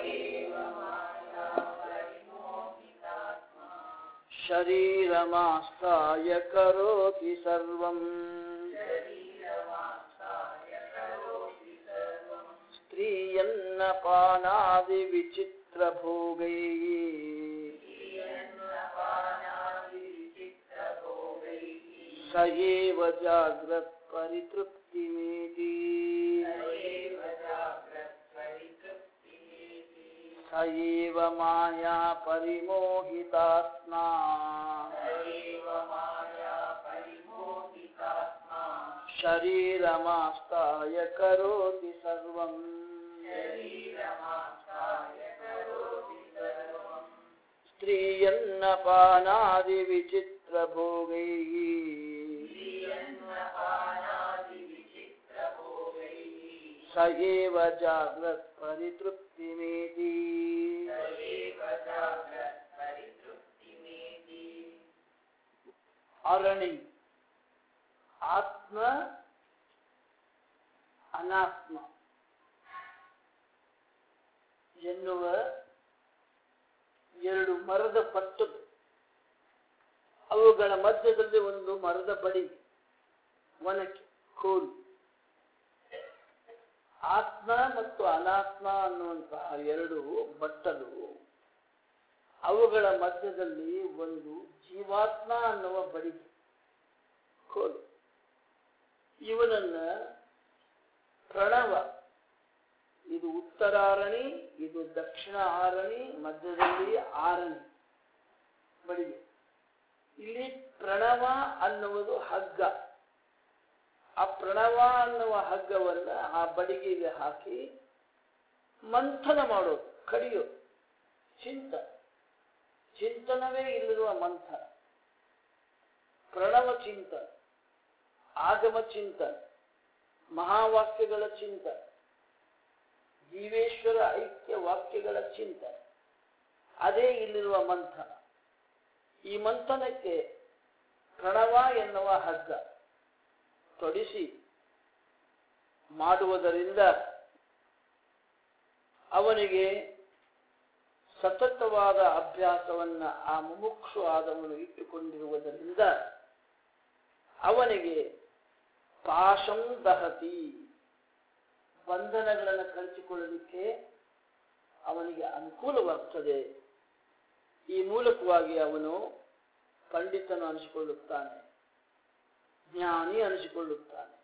शरीरमास्ताय करोति सर्वम् स्त्रियन्नपानादिविचित्रभोगैः स एव जाग्रत्परितृप्तिमेति स एव माया परिमोहितात्मा शरीरमास्ताय करोति सर्वम् स्त्रियन्नपानादिविचित्रभोगैः स एव जाग्रत्परितृप्तिमेति ಅರಣಿ ಆತ್ಮ ಅನಾತ್ಮ ಎನ್ನುವ ಎರಡು ಮರದ ಪಟ್ಟದು ಅವುಗಳ ಮಧ್ಯದಲ್ಲಿ ಒಂದು ಮರದ ಬಡಿ ಒನಕೆ ಕೋಲು ಆತ್ಮ ಮತ್ತು ಅನಾತ್ಮ ಅನ್ನುವಂತಹ ಎರಡು ಬಟ್ಟಲು ಅವುಗಳ ಮಧ್ಯದಲ್ಲಿ ಒಂದು ಜೀವಾತ್ಮ ಅನ್ನುವ ಬಡಿಗೆ ಕೋಲು ಇವನನ್ನ ಪ್ರಣವ ಇದು ಉತ್ತರಾರಣಿ ಇದು ದಕ್ಷಿಣ ಆರಣಿ ಮಧ್ಯದಲ್ಲಿ ಆರಣಿ ಬಡಿಗೆ ಇಲ್ಲಿ ಪ್ರಣವ ಅನ್ನುವುದು ಹಗ್ಗ ಆ ಪ್ರಣವ ಅನ್ನುವ ಹಗ್ಗವನ್ನ ಆ ಬಡಿಗೆಗೆ ಹಾಕಿ ಮಂಥನ ಮಾಡೋದು ಕಡಿಯೋದು ಚಿಂತ ಚಿಂತನವೇ ಇಲ್ಲಿರುವ ಮಂಥನ ಪ್ರಣವ ಚಿಂತನ ಆಗಮ ಚಿಂತನ ಮಹಾವಾಕ್ಯಗಳ ಚಿಂತನ ಜೀವೇಶ್ವರ ಐಕ್ಯ ವಾಕ್ಯಗಳ ಚಿಂತನೆ ಅದೇ ಇಲ್ಲಿರುವ ಮಂಥನ ಈ ಮಂಥನಕ್ಕೆ ಪ್ರಣವ ಎನ್ನುವ ಹಗ್ಗ ತೊಡಿಸಿ ಮಾಡುವುದರಿಂದ ಅವನಿಗೆ ಸತತವಾದ ಅಭ್ಯಾಸವನ್ನ ಆ ಮುಮುಕ್ಷು ಆದವನು ಇಟ್ಟುಕೊಂಡಿರುವುದರಿಂದ ಅವನಿಗೆ ಪಾಶಂ ದಹತಿ ಬಂಧನಗಳನ್ನು ಕಳಿಸಿಕೊಳ್ಳಲಿಕ್ಕೆ ಅವನಿಗೆ ಅನುಕೂಲವಾಗ್ತದೆ ಈ ಮೂಲಕವಾಗಿ ಅವನು ಪಂಡಿತನು ಅನಿಸಿಕೊಳ್ಳುತ್ತಾನೆ ಜ್ಞಾನಿ ಅನಿಸಿಕೊಳ್ಳುತ್ತಾನೆ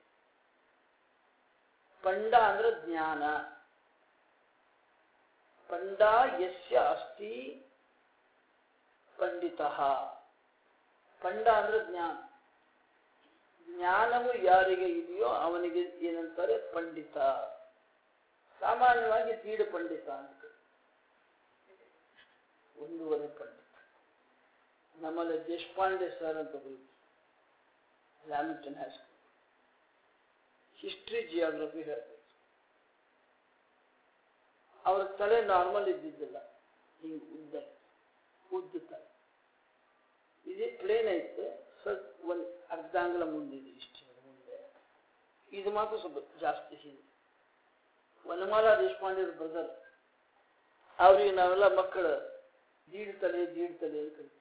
ಪಂಡ ಅಂದ್ರೆ ಜ್ಞಾನ ಪಂಡ ಯಸ್ಯ ಅಸ್ತಿ ಪಂಡಿತ ಪಂಡ ಅಂದ್ರೆ ಜ್ಞಾನ ಜ್ಞಾನವು ಯಾರಿಗೆ ಇದೆಯೋ ಅವನಿಗೆ ಏನಂತಾರೆ ಪಂಡಿತ ಸಾಮಾನ್ಯವಾಗಿ ತೀಡು ಪಂಡಿತ ಅಂತ ಒಂದೂವರೆ ಪಂಡಿತ ನಮ್ಮಲ್ಲಿ ದೇಶಪಾಂಡೆ ಸರ್ ಅಂತ ಬರುತ್ತೆ ಲ್ಯಾಮಿಂಗ್ಟನ್ ಹೈಸ್ಕೂಲ್ ಹಿಸ್ಟ್ರಿ ಜಿಯೋಗ್ರಫಿ ಹೇಳ್ಬೇಕು ಅವ್ರ ತಲೆ ನಾರ್ಮಲ್ ಇದ್ದಿದ್ದಿಲ್ಲ ಹಿಂಗೆ ಉದ್ದ ಉದ್ದ ತಲೆ ಇದೇ ಪ್ಲೇನ್ ಐತೆ ಸ್ವಲ್ಪ ಒಂದು ಅರ್ಧಾಂಗಲ ಮುಂದಿದೆ ಇಷ್ಟು ಮುಂದೆ ಇದು ಮಾತ್ರ ಸ್ವಲ್ಪ ಜಾಸ್ತಿ ಹಿಂದೆ ವನಮಾಲ ದೇಶಪಾಂಡೆ ಬ್ರದರ್ ಅವ್ರಿಗೆ ನಾವೆಲ್ಲ ಮಕ್ಕಳು ದೀಡ್ ತಲೆ ದೀಡ್ ತಲೆ ಅಂತ ಕರಿತೀವಿ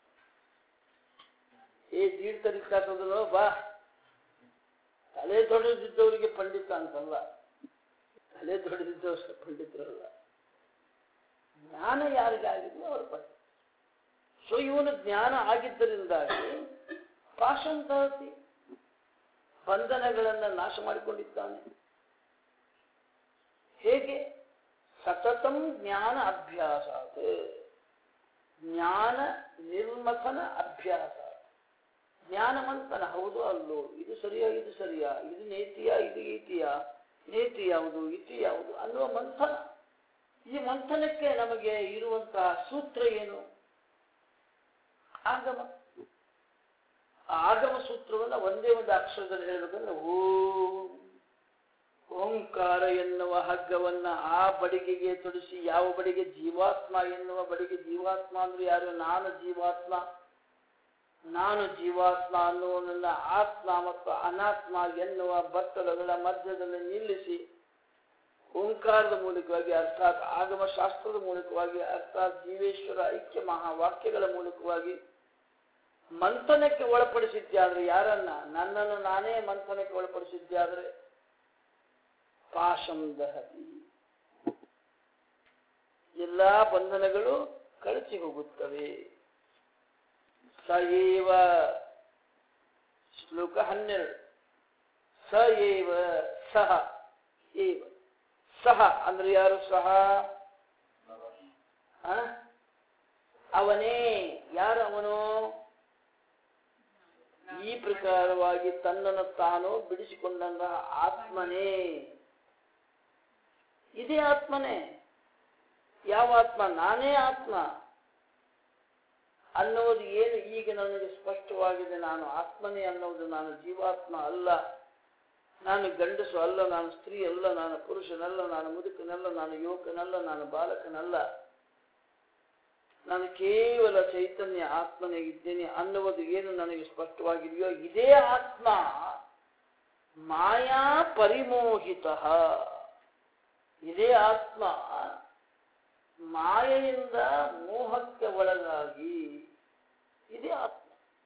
ಏ ದೀಡ್ ತಲೆ ಕಾಸೋದಲ್ಲ ಬಾ ತಲೆ ದೊಡ್ಡದಿದ್ದವರಿಗೆ ಪಂಡಿತ ಅಂತಲ್ಲ ತಲೆ ದೊಡ್ಡದಿದ್ದವರು ಪಂಡಿತರಲ್ಲ ಜ್ಞಾನ ಯಾರಿಗಾಗಿದ್ರೂ ಅವರು ಪಂಡಿತ ಸೊ ಇವನು ಜ್ಞಾನ ಆಗಿದ್ದರಿಂದಾಗಿ ಪಾಶಂತಹತಿ ಬಂಧನಗಳನ್ನು ನಾಶ ಮಾಡಿಕೊಂಡಿದ್ದಾನೆ ಹೇಗೆ ಸತತಂ ಜ್ಞಾನ ಅಭ್ಯಾಸ ಜ್ಞಾನ ನಿರ್ಮಥನ ಅಭ್ಯಾಸ ಜ್ಞಾನ ಮಂಥನ ಹೌದು ಅಲ್ಲೋ ಇದು ಸರಿಯಾ ಇದು ಸರಿಯಾ ಇದು ನೇತಿಯಾ ಇದು ಈತಿಯಾ ನೇತಿ ಯಾವುದು ಇತಿ ಯಾವುದು ಅನ್ನುವ ಮಂಥನ ಈ ಮಂಥನಕ್ಕೆ ನಮಗೆ ಇರುವಂತಹ ಸೂತ್ರ ಏನು ಆಗಮ ಆ ಆಗಮ ಸೂತ್ರವನ್ನ ಒಂದೇ ಒಂದು ಅಕ್ಷರದಲ್ಲಿ ಹೇಳ್ಬೇಕಂದ್ರೆ ಓಂ ಓಂಕಾರ ಎನ್ನುವ ಹಗ್ಗವನ್ನ ಆ ಬಡಿಗೆಗೆ ತೊಡಿಸಿ ಯಾವ ಬಡಿಗೆ ಜೀವಾತ್ಮ ಎನ್ನುವ ಬಡಿಗೆ ಜೀವಾತ್ಮ ಅಂದ್ರೆ ಯಾರು ನಾನು ಜೀವಾತ್ಮ ನಾನು ಜೀವಾತ್ಮ ಅನ್ನುವನನ್ನ ಆತ್ಮ ಮತ್ತು ಅನಾತ್ಮ ಎನ್ನುವ ಬಟ್ಟಲುಗಳ ಮಧ್ಯದಲ್ಲಿ ನಿಲ್ಲಿಸಿ ಓಂಕಾರದ ಮೂಲಕವಾಗಿ ಅರ್ಥಾತ್ ಆಗಮ ಶಾಸ್ತ್ರದ ಮೂಲಕವಾಗಿ ಅರ್ಥಾತ್ ಜೀವೇಶ್ವರ ಐಕ್ಯ ಮಹಾವಾಕ್ಯಗಳ ಮೂಲಕವಾಗಿ ಮಂಥನಕ್ಕೆ ಒಳಪಡಿಸಿದ್ದಾದ್ರೆ ಯಾರನ್ನ ನನ್ನನ್ನು ನಾನೇ ಮಂಥನಕ್ಕೆ ಒಳಪಡಿಸಿದ್ದಾದ್ರೆ ಪಾಶಂ ದಹತಿ ಎಲ್ಲಾ ಬಂಧನಗಳು ಕಳಚಿ ಹೋಗುತ್ತವೆ ಸ ಏವ ಶ್ಲೋಕ ಹನ್ನೆರಡು ಸ ಏವ ಸಹ ಏವ ಸಹ ಅಂದ್ರೆ ಯಾರು ಸಹ ಆ? ಅವನೇ ಯಾರು ಅವನು ಈ ಪ್ರಕಾರವಾಗಿ ತನ್ನನ್ನು ತಾನು ಬಿಡಿಸಿಕೊಂಡಂತಹ ಆತ್ಮನೇ ಇದೇ ಆತ್ಮನೇ ಯಾವ ಆತ್ಮ ನಾನೇ ಆತ್ಮ ಅನ್ನೋದು ಏನು ಈಗ ನನಗೆ ಸ್ಪಷ್ಟವಾಗಿದೆ ನಾನು ಆತ್ಮನೇ ಅನ್ನೋದು ನಾನು ಜೀವಾತ್ಮ ಅಲ್ಲ ನಾನು ಗಂಡಸು ಅಲ್ಲ ನಾನು ಸ್ತ್ರೀ ಅಲ್ಲ ನಾನು ಪುರುಷನಲ್ಲ ನಾನು ಮುದುಕನಲ್ಲ ನಾನು ಯುವಕನಲ್ಲ ನಾನು ಬಾಲಕನಲ್ಲ ನಾನು ಕೇವಲ ಚೈತನ್ಯ ಆತ್ಮನೇ ಇದ್ದೇನೆ ಅನ್ನುವುದು ಏನು ನನಗೆ ಸ್ಪಷ್ಟವಾಗಿದೆಯೋ ಇದೇ ಆತ್ಮ ಮಾಯಾ ಪರಿಮೋಹಿತ ಇದೇ ಆತ್ಮ ಮಾಯೆಯಿಂದ ಮೋಹಕ್ಕೆ ಒಳಗಾಗಿ ಇದೇ ಆತ್ಮ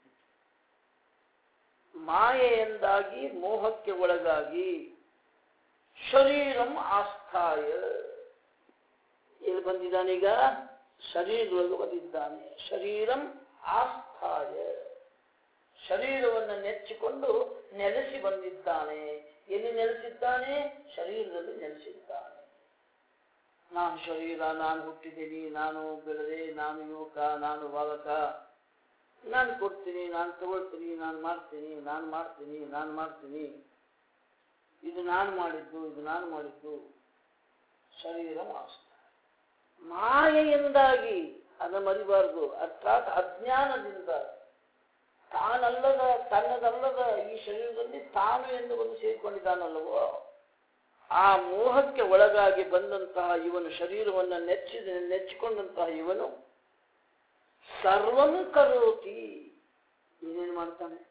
ಮಾಯೆಯಿಂದಾಗಿ ಮೋಹಕ್ಕೆ ಒಳಗಾಗಿ ಶರೀರಂ ಆಸ್ಥಾಯ ಎಲ್ಲಿ ಬಂದಿದ್ದಾನೀಗ ಶರೀರದೊಳಗೆ ಬಂದಿದ್ದಾನೆ ಶರೀರಂ ಆಸ್ಥಾಯ ಶರೀರವನ್ನು ನೆಚ್ಚಿಕೊಂಡು ನೆಲೆಸಿ ಬಂದಿದ್ದಾನೆ ಎಲ್ಲಿ ನೆಲೆಸಿದ್ದಾನೆ ಶರೀರದಲ್ಲಿ ನೆಲೆಸಿದ್ದಾನೆ ನಾನು ಶರೀರ ನಾನು ಹುಟ್ಟಿದ್ದೀನಿ ನಾನು ಬೆಳೆದೆ ನಾನು ಯುವಕ ನಾನು ಬಾಲಕ ನಾನು ಕೊಡ್ತೀನಿ ನಾನು ತಗೊಳ್ತೀನಿ ನಾನು ಮಾಡ್ತೀನಿ ನಾನು ಮಾಡ್ತೀನಿ ನಾನು ಮಾಡ್ತೀನಿ ಇದು ನಾನು ಮಾಡಿದ್ದು ಇದು ನಾನು ಮಾಡಿದ್ದು ಶರೀರ ಮಾಸ್ತ ಮಾಯೆಯಿಂದಾಗಿ ಅದನ್ನು ಮರಿಬಾರದು ಅರ್ಥಾತ್ ಅಜ್ಞಾನದಿಂದ ತಾನಲ್ಲದ ತನ್ನದಲ್ಲದ ಈ ಶರೀರದಲ್ಲಿ ತಾನು ಎಂದು ಒಂದು ಸೇರಿಕೊಂಡಿದ್ದಾನಲ್ಲವೋ ಆ ಮೋಹಕ್ಕೆ ಒಳಗಾಗಿ ಬಂದಂತಹ ಇವನು ಶರೀರವನ್ನು ನೆಚ್ಚಿದ ನೆಚ್ಚಿಕೊಂಡಂತಹ ಇವನು ಸರ್ವಂ ಕರೋತಿ ಏನೇನು ಮಾಡ್ತಾನೆ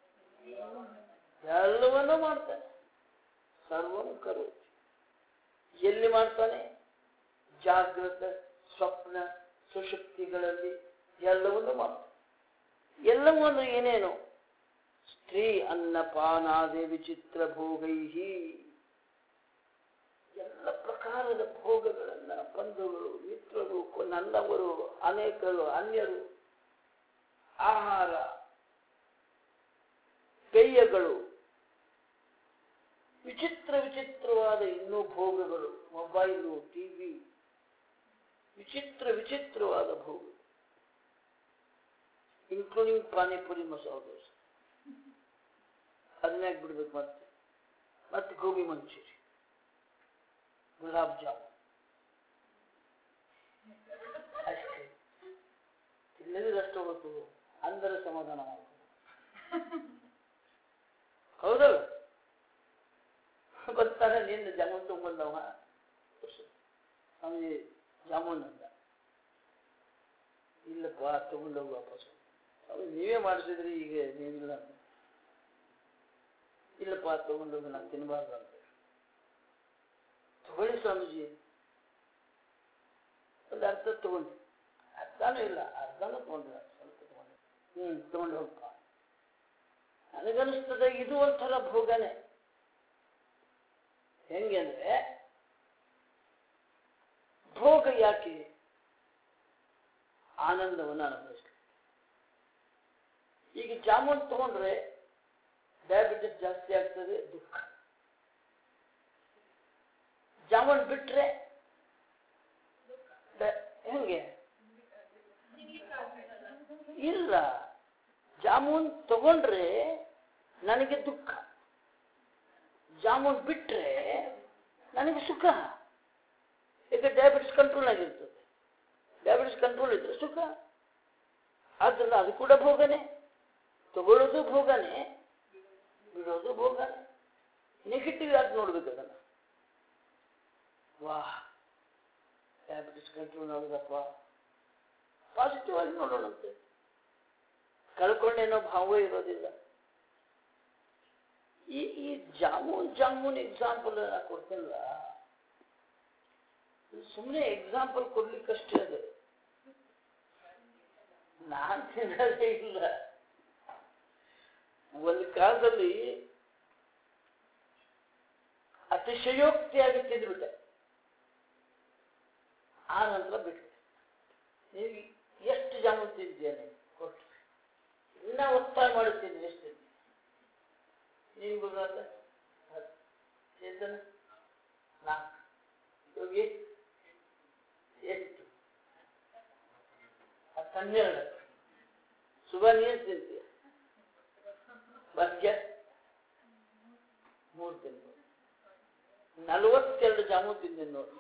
ಎಲ್ಲವನ್ನೂ ಮಾಡ್ತಾನೆ ಸರ್ವಂ ಕರೋತಿ ಎಲ್ಲಿ ಮಾಡ್ತಾನೆ ಜಾಗೃತ ಸ್ವಪ್ನ ಸುಶಕ್ತಿಗಳಲ್ಲಿ ಎಲ್ಲವನ್ನೂ ಮಾಡ್ತಾನೆ ಎಲ್ಲವೂ ಅಂದ್ರೆ ಏನೇನು ಸ್ತ್ರೀ ಅನ್ನಪಾನಾದಿ ವಿಚಿತ್ರ ಭೋಗೈಹಿ ಎಲ್ಲ ಪ್ರಕಾರದ ಭೋಗಗಳನ್ನ ಬಂಧುಗಳು ಮಿತ್ರರು ನನ್ನವರು ಅನೇಕರು ಅನ್ಯರು ಆಹಾರ ಪೇಯಗಳು ವಿಚಿತ್ರ ವಿಚಿತ್ರವಾದ ಇನ್ನೂ ಭೋಗಗಳು ಮೊಬೈಲು ಟಿವಿ ವಿಚಿತ್ರ ವಿಚಿತ್ರವಾದ ಭೋಗ ಇನ್ಕ್ಲೂಡಿಂಗ್ ಪಾನಿಪುರಿ ಮಸಾಲ ದೋಸೆ ಅದನ್ನೇ ಬಿಡ್ಬೇಕು ಮತ್ತೆ ಮತ್ತೆ ಗೋಬಿ ಮಂಚೂರಿ ಗುಲಾಬ್ ಜಾಮೂನ್ ಐಸ್ ಕ್ರೀಮ್ ತಿನ್ನದಿರಷ್ಟು ಹೊತ್ತು ಅಂದರೆ ಸಮಾಧಾನ ಮಾಡ್ಕೊಂಡು ಹೌದಲ್ಲ ಬರ್ತಾನೆ ನಿನ್ನ ಜಾಮೂನ್ ತಗೊಂಬಂದವ ಸ್ವಾಮಿ ಜಾಮೂನ್ ಅಂತ ಇಲ್ಲಪ್ಪ ತಗೊಂಡೋಗಿ ವಾಪಸ್ ಸ್ವಾಮಿ ನೀವೇ ಮಾಡಿಸಿದ್ರಿ ಈಗ ನೀವಿಲ್ಲ ಅಂತ. ಇಲ್ಲಪ್ಪ ತಗೊಂಡೋಗಿ ನಾನು ತಿನ್ನಬಾರ್ದು ಅಂತ ತಗೊಳ್ಳಿ ಸ್ವಾಮೀಜಿ ಒಂದು ಅರ್ಧ ತಗೊಂಡು ಅರ್ಧನೂ ಇಲ್ಲ ಅರ್ಧನೂ ತಗೊಂಡ್ರೆ ಸ್ವಲ್ಪ ತಗೊಂಡು ಹ್ಮ್ ತಗೊಂಡು ಹೋಗಪ್ಪ ನನಗನ್ನಿಸ್ತದೆ ಇದು ಒಂಥರ ಭೋಗನೆ ಹೆಂಗೆ ಅಂದ್ರೆ ಭೋಗ ಯಾಕೆ ಆನಂದವನ್ನು ಅನುಭವಿಸ್ಲಿ ಈಗ ಜಾಮೂನ್ ತಗೊಂಡ್ರೆ ಡಯಾಬಿಟಿಸ್ ಜಾಸ್ತಿ ಆಗ್ತದೆ ದುಃಖ ಜಾಮೂನ್ ಬಿಟ್ರೆ ಡ- ಹೆಂಗೆ ಇಲ್ಲ ಜಾಮೂನ್ ತಗೊಂಡ್ರೆ ನನಗೆ ದುಃಖ ಜಾಮೂನ್ ಬಿಟ್ರೆ ನನಗೆ ಸುಖ ಈಗ ಡಯಾಬಿಟಿಸ್ ಕಂಟ್ರೋಲ್ ಆಗಿರ್ತದೆ ಡಯಾಬಿಟಿಸ್ ಕಂಟ್ರೋಲ್ ಇದ್ರೆ ಸುಖ ಆದ್ರಿಂದ ಅದು ಕೂಡ ಭೋಗನೆ ತಗೊಳ್ಳೋದು ಭೋಗನೆ ಬಿಡೋದು ಭೋಗನೆ ನೆಗೆಟಿವ್ ಯಾಕೆ ನೋಡ್ಬೇಕು ಅದನ್ನ ವಾಹ್ ಡಯಾಬಿಟಿಸ್ ಕಂಟ್ರೋಲ್ ಆಗುದಪ್ಪ ಪಾಸಿಟಿವ್ ಆಗಿ ನೋಡೋಣಂತೆ ಕಳ್ಕೊಂಡೇನೋ ಭಾವ ಇರೋದಿಲ್ಲ ಈ ಈ ಜಾಮೂನ್ ಜಾಮೂನ್ ಎಕ್ಸಾಂಪಲ್ ಕೊಡ್ತಿಲ್ಲ ಸುಮ್ಮನೆ ಎಕ್ಸಾಂಪಲ್ ಕೊಡ್ಲಿಕ್ಕಷ್ಟೇ ಅದು ನಾನ್ ತಿನ್ನೋದೇ ಇಲ್ಲ ಒಂದು ಕಾಲದಲ್ಲಿ ಅತಿಶಯೋಕ್ತಿಯಾಗಿ ತಿಂದ್ಬಿಟ್ಟೆ ಆ ನಂತರ ಬಿಟ್ಟೆ ನೀವು ಎಷ್ಟು ಜಾಮೂನ್ ತಿಂತೀಯನೆ ಕೊಟ್ಟು ಇನ್ನ ಒತ್ತಾಯ ಮಾಡುತ್ತೀನಿ ಎಷ್ಟು ತಿಂತೀನಿ ನೀವು ಗುರುನಾಥ ಚೇತನ ನಾಲ್ಕು ಯೋಗಿ ಎಂಟು ಹತ್ತು ಹನ್ನೆರಡು ಶುಭ ನೀನು ತಿಂತೀಯ ಭಾಗ್ಯ ಮೂರು ತಿಂದು ನಲವತ್ತೆರಡು ಜಾಮೂನ್ ತಿಂತೀನಿ ನೋಡಿ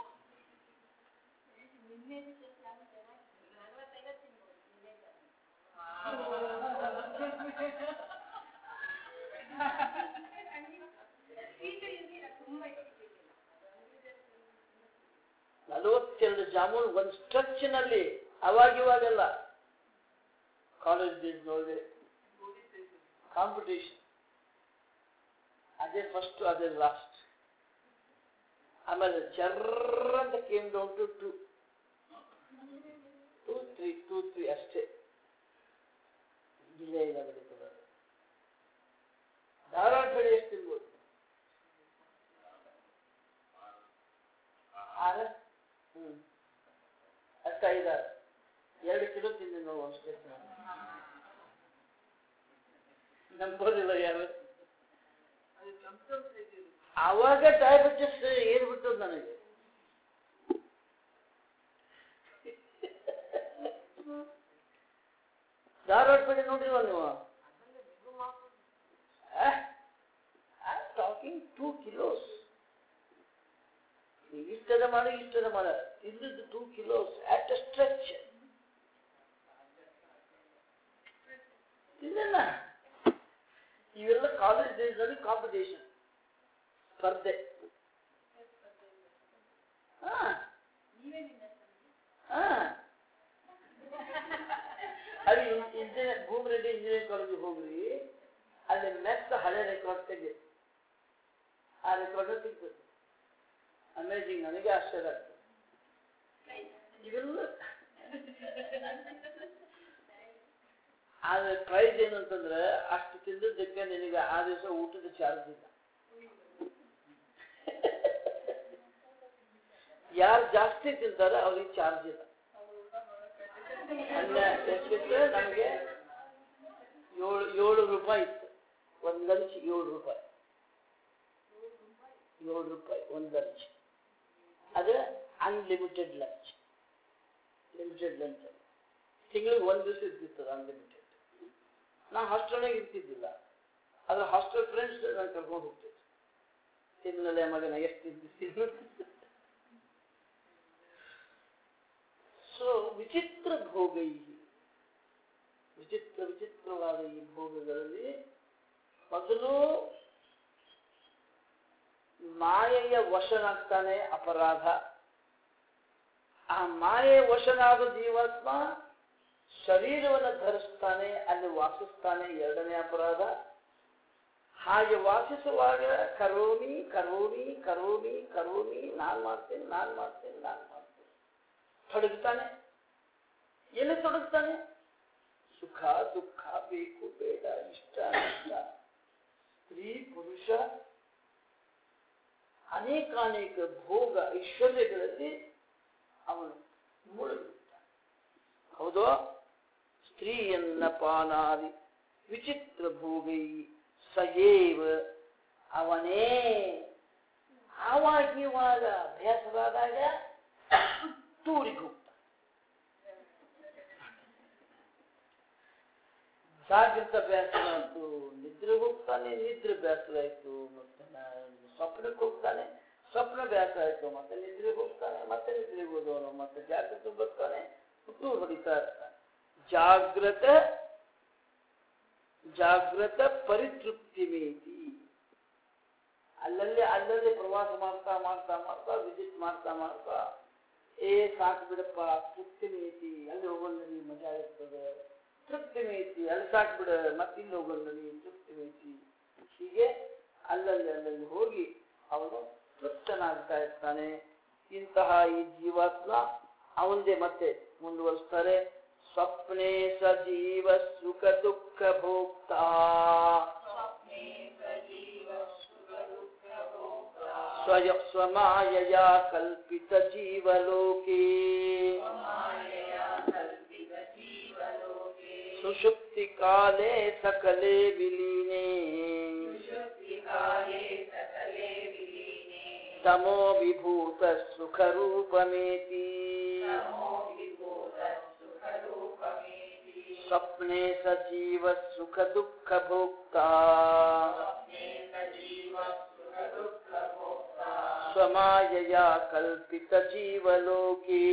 ನಲವತ್ತೆರಡು ಜಾಮೂನ್ ಒಂದು ಸ್ಟ್ರೆಚ್ನಲ್ಲಿ ಅವಾಗಿವಾಗೆಲ್ಲ ಕಾಲೇಜ್ ಡೇಸ್ ನೋಡಿದೆ ಕಾಂಪಿಟೇಷನ್ ಅದೇ ಫಸ್ಟ್ ಅದೇ ಲಾಸ್ಟ್ ಆಮೇಲೆ ಜರ್ರ ಅಂತ came down to two two three two three ಅಷ್ಟೇ ಇಲ್ಲೇ ಇಲ್ಲ ಬೆಳೀತದೆ ಧಾರವಾಡ ಬೆಳೆ ಎಷ್ಟು ತಿನ್ಬೋದು ಆರ ಹ್ಮ್ ಅಷ್ಟ ಐದಾರು ಎರಡು ಕಿಲೋ ತಿಂದೆ ನಾವು ಅಷ್ಟೇ ನಂಬೋದಿಲ್ಲ ಯಾರು ಆವಾಗ ಡಯಾಬಿಟಿಸ್ ಏರ್ಬಿಟ್ಟದ ನನಗೆ ಧಾರವಾಡ ಕಡೆ ನೋಡಿಲ್ವ ನೀವು ಟಾಕಿಂಗ್ ಟೂ ಕಿಲೋಸ್ ಇಷ್ಟದ ಮಾಡ ಇಷ್ಟದ ಮಾಡ ಇಲ್ಲದ್ದು two kilos at a stretch ಇದನ್ನ ಇವೆಲ್ಲ ಕಾಲೇಜ್ ಡೇಸ್ನಲ್ಲಿ ಕಾಂಪಿಟೇಷನ್ ಸ್ಪರ್ಧೆ ಹಾ ಹಾ ಅಲ್ಲಿ ಇಂಜಿನಿಯರ್ ಭೂಮರೆಡ್ಡಿ ಇಂಜಿನಿಯರಿಂಗ್ ಕಾಲೇಜಿಗೆ ಹೋಗ್ರಿ ಅಲ್ಲಿ ಮೆತ್ತ ಹಳೆ ರೆಕಾರ್ಡ್ ತೆಗೆ ಆ ರೆಕಾರ್ಡ್ ಸಿಗ್ತದೆ ಅಮೇಜಿಂಗ್ ನನಗೆ ಆಶ್ಚರ್ಯ ಆಗ್ತದೆ ಇವೆಲ್ಲ ಆದ್ರೆ ಪ್ರೈಸ್ ಏನು ಅಂತಂದ್ರೆ ಅಷ್ಟು ತಿಂದದ್ದಕ್ಕೆ ನಿನಗೆ ಆ ದಿವಸ ಊಟದ ಚಾರ್ಜ್ ಇಲ್ಲ ಯಾರು ಜಾಸ್ತಿ ತಿಂತಾರೆ ಅವ್ರಿಗೆ ಚಾರ್ಜ್ ಇಲ್ಲ ಅನ್ನ ಎಷ್ಟಿತ್ತು ನಮಗೆ ಏಳು ಏಳು ರೂಪಾಯಿ ಇತ್ತು ಒಂದು ಲಂಚ್ ಏಳು ರೂಪಾಯಿ ಏಳು ರೂಪಾಯಿ ಒಂದು ಲಂಚ್ ಅದು ಅನ್ಲಿಮಿಟೆಡ್ ಲಂಚ್ ಲಿಮಿಟೆಡ್ ಲಂಚ್ ತಿಂಗಳಿಗೆ ಒಂದು ದಿವಸ ಇರ್ತಿತ್ತು ಅನ್ಲಿಮಿಟೆಡ್ ನಾ ಹಾಸ್ಟೆಲ್ನಾಗ ಇರ್ತಿದ್ದಿಲ್ಲ ಅದ್ರ ಹಾಸ್ಟೆಲ್ ಫ್ರೆಂಡ್ಸ್ ನಾನು ಕರ್ಕೊಂಡು ಹೋಗ್ತಿದ್ದೆ ತಿನ್ನಲೆ ಮಗನ ಎಷ್ಟು ತಿಂದು ಸೊ ವಿಚಿತ್ರ ಭೋಗ ಈ ವಿಚಿತ್ರ ವಿಚಿತ್ರವಾದ ಈ ಭೋಗಗಳಲ್ಲಿ ಮೊದಲು ಮಾಯೆಯ ವಶನಾಗ್ತಾನೆ ಅಪರಾಧ ಆ ಮಾಯೆಯ ವಶನಾದ ಜೀವಾತ್ಮ ಶರೀರವನ್ನು ಧರಿಸ್ತಾನೆ ಅಲ್ಲಿ ವಾಸಿಸ್ತಾನೆ ಎರಡನೇ ಅಪರಾಧ ಹಾಗೆ ವಾಸಿಸುವಾಗ ಕರೋಮಿ ಕರೋಮಿ ಕರೋಮಿ ಕರೋಮಿ ನಾನ್ ಮಾಡ್ತೇನೆ ನಾನ್ ಮಾಡ್ತೇನೆ ನಾನ್ ಮಾಡ್ತೇನೆ ತೊಡಗುತ್ತಾನೆ ಎಲ್ಲಿ ತೊಡಗುತ್ತಾನೆ ಸುಖ ದುಃಖ ಬೇಕು ಬೇಡ ಇಷ್ಟ ಇಷ್ಟ ಸ್ತ್ರೀ ಪುರುಷ ಅನೇಕಾನೇಕ ಭೋಗ ಐಶ್ವರ್ಯಗಳಲ್ಲಿ ಅವನು ಮುಳುಗುತ್ತಾನೆ ಹೌದೋ ಸ್ತ್ರೀಯನ್ನ ಪಾನಾದಿ ವಿಚಿತ್ರ ಭೋಗೈ ಸಯೇವ ಅವನೇ ಆವಾಗಿವಾಗ ಅಭ್ಯಾಸವಾದಾಗ ಟೂರಿಗೆ ಹೋಗ್ತಾನೆ ಜಾಗೃತ ಬೇಸರ ಆಯ್ತು ನಿದ್ರೆಗೆ ಹೋಗ್ತಾನೆ ನಿದ್ರೆ ಬೇಸರ ಆಯ್ತು ಮತ್ತೆ ಸ್ವಪ್ನಕ್ಕೆ ಹೋಗ್ತಾನೆ ಸ್ವಪ್ನ ಬೇಸರ ಆಯ್ತು ಮತ್ತೆ ನಿದ್ರೆಗೆ ಹೋಗ್ತಾನೆ ಮತ್ತೆ ನಿದ್ರೆಗೆ ಹೋದವನು ಮತ್ತೆ ಜಾಗೃತ ಬರ್ತಾನೆ ಟೂರ್ ಹೊಡಿತಾ ಇರ್ತಾನೆ ಜಾಗ್ರತ ಜಾಗ್ರತ ಪರಿತೃಪ್ತಿ ಮೇತಿ ಅಲ್ಲಲ್ಲಿ ಅಲ್ಲಲ್ಲಿ ಪ್ರವಾಸ ಮಾಡ್ತಾ ಮಾಡ್ತಾ ಮಾಡ್ತಾ ವಿಸಿಟ್ ಮಾಡ್ತಾ ಮಾಡ್ತಾ ಏ ಸಾಕು ಬಿಡಪ್ಪ ತೃಪ್ತಿ ಮೇತಿ ಅಲ್ಲಿ ಹೋಗೋಣ ನಡಿ ಮಜಾ ಇರ್ತದೆ ತೃಪ್ತಿ ಮೇತಿ ಅಲ್ಲಿ ಸಾಕು ಬಿಡ ಮತ್ತೆ ಇಲ್ಲಿ ಹೋಗೋಣ ನಡಿ ತೃಪ್ತಿ ಮೇತಿ ಹೀಗೆ ಅಲ್ಲಲ್ಲಿ ಅಲ್ಲಲ್ಲಿ ಹೋಗಿ ಅವನು ತೃಪ್ತನಾಗ್ತಾ ಇರ್ತಾನೆ ಇಂತಹ ಈ ಜೀವಾತ್ಮ ಅವಂದೇ ಮತ್ತೆ ಮುಂದುವರಿಸ್ತಾರೆ ಸ್ವಪ್ನೆ ಸಜೀವ ಸುಖ ದುಃಖ ಭೋಕ್ತ ಸ್ವಯ ಸ್ವಮಾಯಯ ಕಲ್ಪಿತ ಜೀವಲೋಕೆ ಸುಷುಪ್ತಿ ಕಾಲೇ ಸಕಲೆ ವಿಲೀನೆ ತಮೋ ವಿಭೂತ ಸುಖ ರೂಪಮೇತಿ ಸ್ವಪ್ನೆ ಸಜೀವ ಸುಖ ದುಃಖ ಭೋಕ್ತ ಸ್ವಮಾಯಯ ಕಲ್ಪಿತ ಜೀವಲೋಕೆ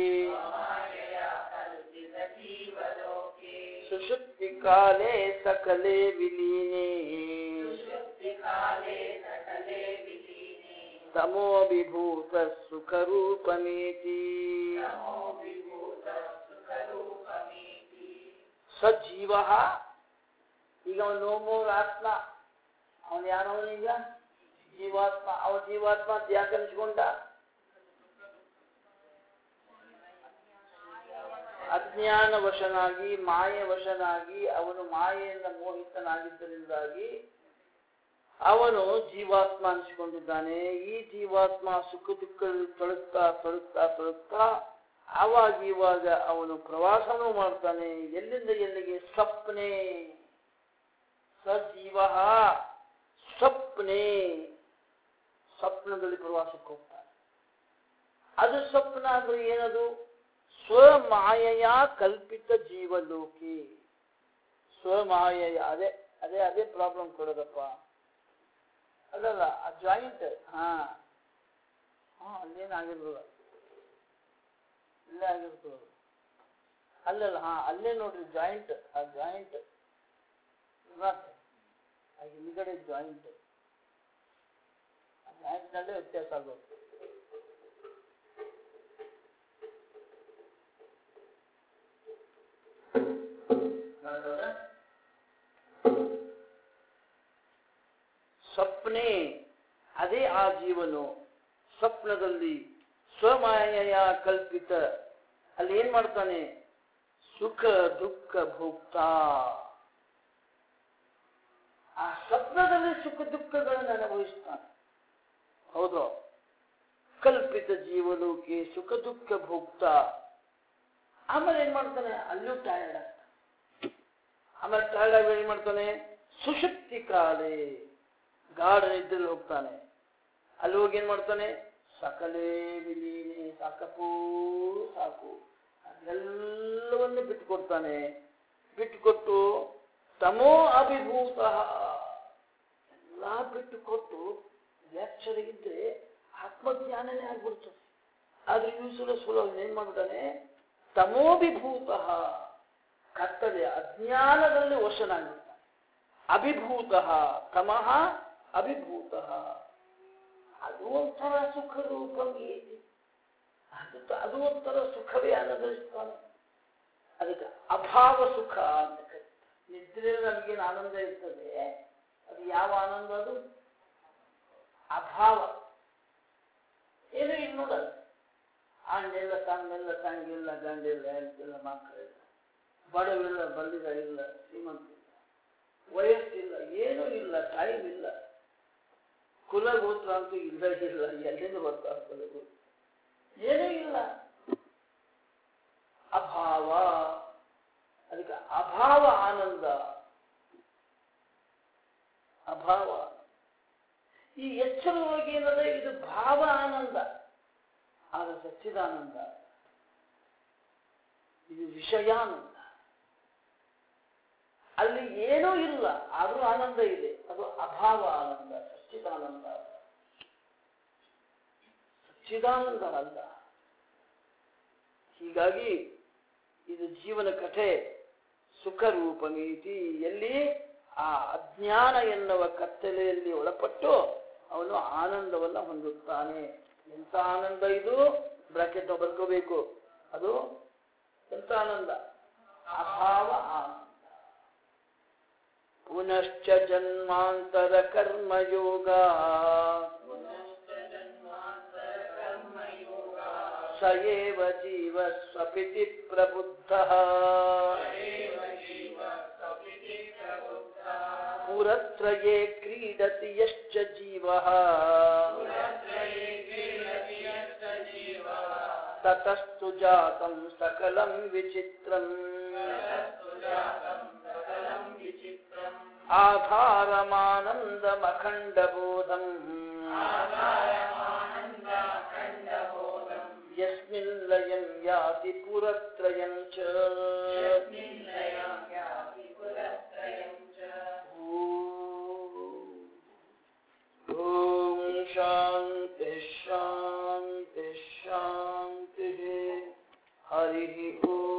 ಸುಷುಪ್ತಿ ಕಾಲೇ ಸಕಲೆ ವಿಲೀನೆ ತಮೋ ವಿಭೂತ ಸುಖ ರೂಪಮೇತಿ ಸಜೀವ ಈಗ ಅವನು ನೋಮೂರ್ ಆತ್ಮ ಅವನು ಯಾರವನೀಗ ಜೀವಾತ್ಮ ಅವ ಜೀವಾತ್ಮ ಯಾಕೆ ಅನ್ಸ್ಕೊಂಡ ಅಜ್ಞಾನ ವಶನಾಗಿ ಮಾಯೆ ವಶನಾಗಿ ಅವನು ಮಾಯೆಯಿಂದ ಮೋಹಿತನಾಗಿದ್ದರಿಂದಾಗಿ ಅವನು ಜೀವಾತ್ಮ ಅನಿಸಿಕೊಂಡಿದ್ದಾನೆ ಈ ಜೀವಾತ್ಮ ಸುಖ ದುಃಖದಲ್ಲಿ ತೊಳಗ್ತಾ ತೊಳಗ್ತಾ ತೊಳಗ್ತಾ ಆವಾಗ ಇವಾಗ ಅವನು ಪ್ರವಾಸನೂ ಮಾಡ್ತಾನೆ ಎಲ್ಲಿಂದ ಎಲ್ಲಿಗೆ ಸ್ವಪ್ನೆ ಸಜೀವ ಸ್ವಪ್ನೆ ಸ್ವಪ್ನದಲ್ಲಿ ಪ್ರವಾಸಕ್ಕೆ ಹೋಗ್ತಾನೆ ಅದು ಸ್ವಪ್ನ ಅಂದ್ರೆ ಏನದು ಸ್ವಮಾಯೆಯ ಕಲ್ಪಿತ ಜೀವಲೋಕಿ ಸ್ವಮಾಯೆಯ ಅದೇ ಅದೇ ಅದೇ ಪ್ರಾಬ್ಲಮ್ ಕೊಡೋದಪ್ಪ ಅಲ್ಲಲ್ಲ ಆ ಜಾಯಿಂಟ್ ಹಾ ಹಾ ಅಲ್ಲೇನಾಗಿರ್ಬೋದು ಇಲ್ಲೇ ಆಗಿರ್ತದೆ ಅಲ್ಲಲ್ಲ ಹಾ ಅಲ್ಲೇ ನೋಡ್ರಿ ಜಾಯಿಂಟ್ ಆ ಜಾಯಿಂಟ್ ಆ ಹಿಂದ್ಗಡೆ ಜಾಯಿಂಟ್ ಆ ಜಾಯಿಂಟ್ ನಲ್ಲೇ ವ್ಯತ್ಯಾಸ ಆಗೋದು ಸ್ವಪ್ನೆ ಅದೇ ಆ ಜೀವನು ಸ್ವಪ್ನದಲ್ಲಿ ಸ್ವಮಾಯೆಯ ಕಲ್ಪಿತ ಅಲ್ಲಿ ಏನ್ ಮಾಡ್ತಾನೆ ಸುಖ ದುಃಖ ಭೋಕ್ತ ಆ ಸ್ವಪ್ನದಲ್ಲಿ ಸುಖ ದುಃಖಗಳನ್ನು ಅನುಭವಿಸ್ತಾನೆ ಹೌದು ಕಲ್ಪಿತ ಜೀವಲೋಕೆ ಸುಖ ದುಃಖ ಭೋಕ್ತ ಆಮೇಲೆ ಏನ್ ಮಾಡ್ತಾನೆ ಅಲ್ಲೂ ಟಯರ್ಡ್ ಆಗ್ತಾನೆ ಆಮೇಲೆ ಟಯರ್ಡ್ ಆಗಿ ಏನ್ ಮಾಡ್ತಾನೆ ಸುಶಕ್ತಿ ಕಾಲೇ ಗಾಢ ನಿದ್ರೆಯಲ್ಲಿ ಹೋಗ್ತಾನೆ ಅಲ್ಲಿ ಹೋಗಿ ಏನ್ ಮಾಡ್ತಾನೆ ಸಕಲೇ ವಿಲೀನೆ ಸಾಕಪ್ಪೂ ಸಾಕು ಅದೆಲ್ಲವನ್ನು ಬಿಟ್ಟುಕೊಡ್ತಾನೆ ಬಿಟ್ಟುಕೊಟ್ಟು ತಮೋ ಅಭಿಭೂತ ಎಲ್ಲ ಬಿಟ್ಟುಕೊಟ್ಟು ವ್ಯಾಕ್ಷರಿಗಿದ್ರೆ ಆತ್ಮಜ್ಞಾನನೇ ಆಗ್ಬಿಡ್ತದೆ ಆದ್ರೆ ಯೂಸುಲ ಸುಲಭ ಏನ್ ಮಾಡ್ತಾನೆ ತಮೋಭಿಭೂತ ಕತ್ತಲೆ ಅಜ್ಞಾನದಲ್ಲಿ ವಶನಾಗಿರ್ತಾನೆ ಅಭಿಭೂತ ತಮಃ ಅಭಿಭೂತ ಅದು ಒಂಥರ ಸುಖ ರೂಪ ಗೀತೆ ಅದು ಅದು ಒಂಥರ ಸುಖವೇ ಅನುಭವಿಸ್ತಾನೆ ಅದಕ್ಕೆ ಅಭಾವ ಸುಖ ಅಂತ ಕರೀತಾರೆ ನಿದ್ರೆಯಲ್ಲಿ ನಮಗೇನು ಆನಂದ ಇರ್ತದೆ ಅದು ಯಾವ ಆನಂದ ಅದು ಅಭಾವ ಏನು ಇಲ್ಲ ನೋಡಲ್ಲ ಹಣ್ಣಿಲ್ಲ ತಮ್ಮಿಲ್ಲ ತಂಗಿಲ್ಲ ಗಂಡಿಲ್ಲ ಹೆಂಡತಿಲ್ಲ ಮಕ್ಕಳಿಲ್ಲ ಬಡವಿಲ್ಲ ಬಲ್ಲಿದ ಇಲ್ಲ ಶ್ರೀಮಂತ ಇಲ್ಲ ವಯಸ್ಸಿಲ್ಲ ಏನೂ ಇಲ್ಲ ಟೈಮ್ ಇಲ್ಲ ಕುಲಗೋತ್ರ ಅಂತೂ ಇಲ್ಲ ಇಲ್ಲ ಎಲ್ಲಿಂದ ಬರ್ತಾರೆ ಕುಲಗೋತ್ರ ಏನೂ ಇಲ್ಲ ಅಭಾವ ಅದಕ್ಕೆ ಅಭಾವ ಆನಂದ ಅಭಾವ ಈ ಎಚ್ಚರವಾಗಿ ಏನದ ಇದು ಭಾವ ಆನಂದ ಆಗ ಸಚ್ಚಿದಾನಂದ ಇದು ವಿಷಯಾನಂದ ಅಲ್ಲಿ ಏನೂ ಇಲ್ಲ ಆದರೂ ಆನಂದ ಇದೆ ಅದು ಅಭಾವ ಆನಂದ ಸಚ್ಚಿದಾನಂದ ಅಲ್ಲ. ಸಚ್ಚಿದಾನಂದ ಅಲ್ಲ ಹೀಗಾಗಿ ಇದು ಜೀವನ ಕಥೆ ಸುಖ ರೂಪಮೀತಿ ಎಲ್ಲಿ ಆ ಅಜ್ಞಾನ ಎನ್ನುವ ಕತ್ತಲೆಯಲ್ಲಿ ಒಳಪಟ್ಟು ಅವನು ಆನಂದವನ್ನು ಹೊಂದುತ್ತಾನೆ ಎಂತ ಆನಂದ ಇದು ಬ್ರಾಕೆಟ್ ಬರ್ಕೋಬೇಕು ಅದು ಎಂತ ಆನಂದ ಅಭಾವ ಆನಂದ ಪುನಶ್ಚ ಜನ್ಮಾಂತರ ಕರ್ಮಯೋಗ स एव जीवस्वपिति प्रबुद्धः पुरत्रये क्रीडति यश्च जीवः ततस्तु जातं सकलं विचित्रम् आधारमानन्दमखण्डबोधम् यस्मिन् लयं याति पुरत्रयं च ॐ शान्तिः शान्तिः शान्तिः हरिः ॐ